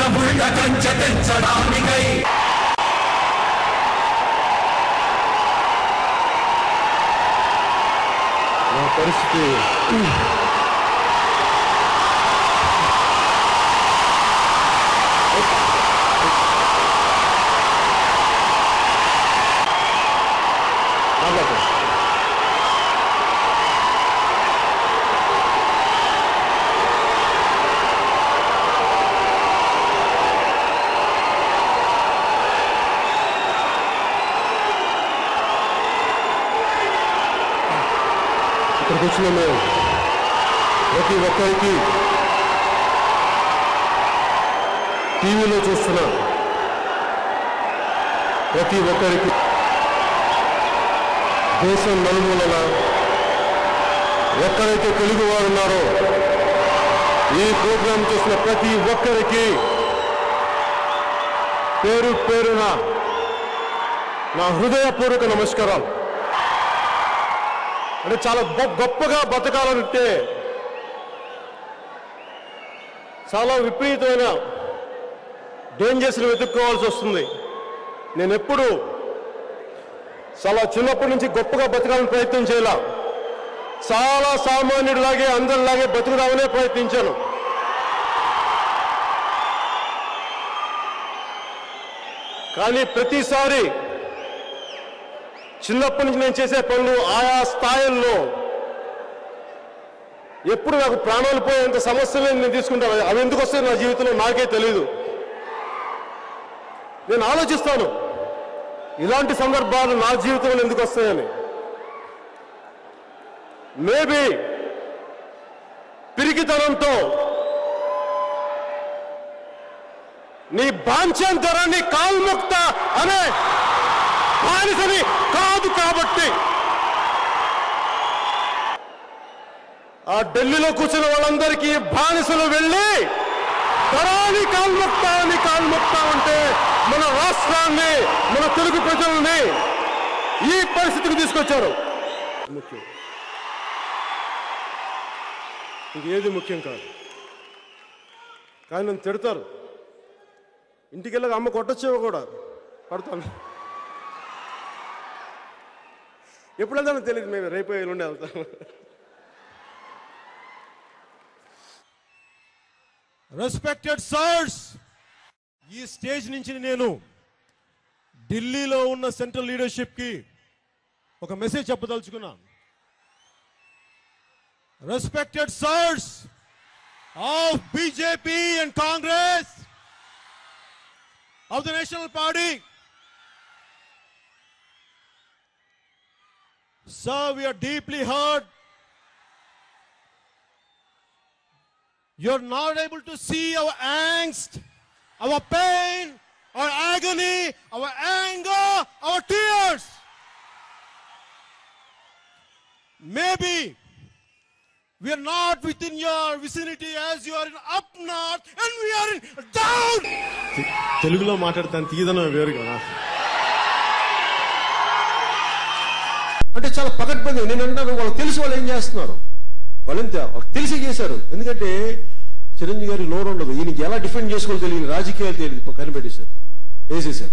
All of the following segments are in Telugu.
ముళ్ళ కంచె తెంచడానికై నా పరిస్థితి మాట్లాడు. ఇక్కడికి వచ్చిన మేము ప్రతి ఒక్కరికి టీవీలో చూస్తున్న ప్రతి ఒక్కరికి దేశం నలుమూలల ఎక్కడైతే తెలుగు వారు ఉన్నారో ఈ ప్రోగ్రాం చూసిన ప్రతి ఒక్కరికి పేరు పేరున నా హృదయపూర్వక నమస్కారాలు అంటే చాలా గొప్ప గొప్పగా బతకాలంటే చాలా విపరీతమైన డేంజర్స్ని వెతుక్కోవాల్సి వస్తుంది నేను ఎప్పుడు చాలా చిన్నప్పటి నుంచి గొప్పగా బతకాలని ప్రయత్నం చేయాల చాలా సామాన్యుడిలాగే అందరిలాగే బతుకుదామనే ప్రయత్నించాను కానీ ప్రతిసారి చిన్నప్పటి నుంచి నేను చేసే పనులు ఆయా స్థాయిల్లో ఎప్పుడు నాకు ప్రాణాలు పోయేంత సమస్యలు నేను తీసుకుంటాను అవి ఎందుకు వస్తాయి నా జీవితంలో నాకే తెలియదు నేను ఆలోచిస్తాను ఇలాంటి సందర్భాలు నా జీవితంలో ఎందుకు వస్తాయని మేబీ పిరికితనంతో నీ బాంఛంతరాన్ని కాల్ముక్త అనే బానిసని కాదు కాబట్టి ఆ ఢిల్లీలో కూర్చున్న వాళ్ళందరికీ బానిసలు వెళ్ళి తరాని కాల్ముక్త అని కాల్ముక్త అంటే మన రాష్ట్రాన్ని మన తెలుగు ప్రజల్ని ఈ పరిస్థితికి తీసుకొచ్చారు ముఖ్యం ఇంకేది ముఖ్యం కాదు కానీ నన్ను తిడతారు ఇంటికి వెళ్ళక అమ్మ కొట్టొచ్చేవో కూడా పడతాను ఎప్పుడు వెళ్తానో తెలియదు మేము రేపు ఎల్లుండి వెళ్తాం రెస్పెక్టెడ్ సర్స్ ఈ స్టేజ్ నుంచి నేను ఢిల్లీలో ఉన్న సెంట్రల్ లీడర్షిప్ కి ఒక మెసేజ్ చెప్పదలుచుకున్నా respected sirs of BJP and Congress of the national party Sir, we are deeply hurt You're not able to see our angst, our pain, our agony, our anger, our tears. Maybe we are not within your vicinity as you are in up north and we are in down. తెలుగులో మాట్లాడతాను తీయదనం వేరు కదా అంటే చాలా పకడ్బందీ నేను అంటాను వాళ్ళకి తెలిసి వాళ్ళు ఏం చేస్తున్నారు వాళ్ళు ఎంత వాళ్ళకి తెలిసి చేశారు ఎందుకంటే చిరంజీవి గారి నోరు ఉండదు ఈయనకి ఎలా డిఫెండ్ చేసుకోవాలో తెలియదు రాజకీయాలు తెలియదు కనిపెట్టేశారు వేసేశారు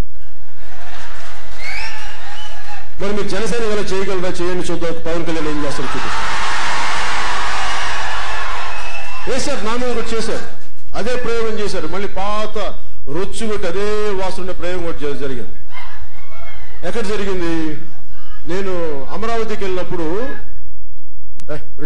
మరి మీరు జనసేన గల చేయగలరా చేయండి చూద్దాం పవన్ కళ్యాణ్ ఏం చేస్తారు చూపిస్తారు వేశారు నా మీద కూడా చేశారు అదే ప్రయోగం చేశారు మళ్ళీ పాత రొచ్చు కొట్టి అదే వాసన ఉండే ప్రయోగం కూడా జ- జరిగింది ఎక్కడ జరిగింది నేను అమరావతికి వెళ్ళినప్పుడు ఏ, ఇదిగో.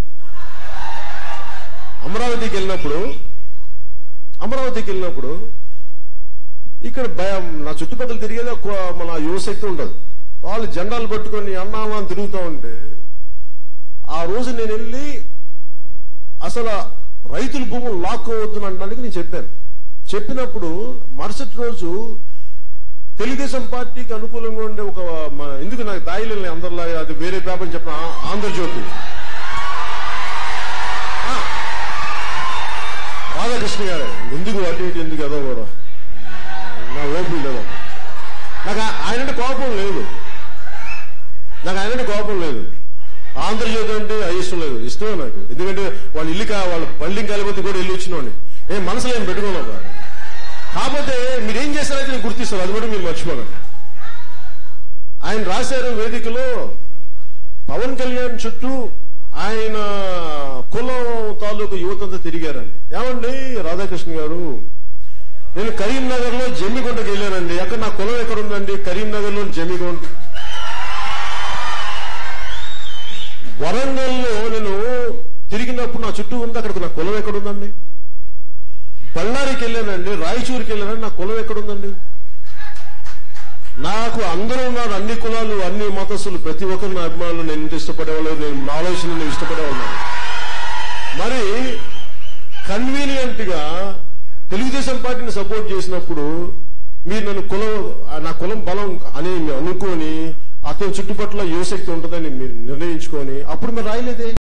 అమరావతికి వెళ్ళినప్పుడు అమరావతికి వెళ్ళినప్పుడు ఇక్కడ భయం నా చుట్టుపక్కల తిరిగేది ఒక మన యువశక్తి ఉండదు వాళ్ళు జెండాలు పట్టుకొని అన్నామా అని తిరుగుతూ ఉంటే ఆ రోజు నేను వెళ్ళి అసలు రైతుల భూములు లాక్కోవద్దు అనడానికి నేను చెప్పాను చెప్పినప్పుడు మరుసటి రోజు తెలుగుదేశం పార్టీకి అనుకూలంగా ఉండే ఒక మన- ఎందుకు నాకు దాయిలని అందరిలాగా అది వేరే పేపర్ చెప్పిన ఆ- ఆంధ్రజ్యోతి ఆ, రాధాకృష్ణ గారు ఎందుకు అటు ఇటు ఎందుకు ఏదో కూడా నా ఓపిక లేదు నాకు ఆ- ఆయనంటే కోపం లేదు నాకు ఆయనంటే కోపం లేదు ఆంధ్రజ్యోతి అంటే అది ఇష్టం లేదు ఇష్టమే నాకు ఎందుకంటే వాళ్ళ ఇల్లు కా వాళ్ళ బిల్డింగ్ కాలిపోతే కూడా వెళ్ళి వచ్చినోండి నేను మనసులో ఏం పెట్టుకోను బాబు. కాకపోతే మీరు ఏం చేశారైతే నేను గుర్తిస్తారు అది కూడా మీరు మర్చిపోకండి ఆయన రాశారు వేదికలో పవన్ కళ్యాణ్ చుట్టూ ఆయన కులం తాలూకు యువతంతా తిరిగారండి ఏమండి రాధాకృష్ణ గారు నేను కరీంనగర్ లో జమ్మిగుంటకి వెళ్ళానండి అక్కడ నా కులం ఎక్కడ ఉందండి కరీంనగర్ లో జమ్మిగుంట వరంగల్లో నేను తిరిగినప్పుడు నా చుట్టూ ఉంది అక్కడ నా కులం ఎక్కడ ఉందండి బళ్ళారికి వెళ్ళానండి రాయచూరుకి వెళ్ళానండి నా కులం ఎక్కడ ఉందండి నాకు అందరూ ఉన్నారు అన్ని కులాలు అన్ని మతస్థులు ప్రతి ఒక్కరు నా అభిమానులు నేను ఇంత ఇష్టపడేవాళ్ళు నేను నా ఆలోచన నేను ఇష్టపడేవాళ్ళు మరి కన్వీనియంట్ గా తెలుగుదేశం పార్టీని సపోర్ట్ చేసినప్పుడు మీరు నన్ను కులం నా కులం బలం అని అనుకొని అతని చుట్టుపట్ల యువశక్తి ఉంటుందని మీరు నిర్ణయించుకొని అప్పుడు మీరు రాయలేదే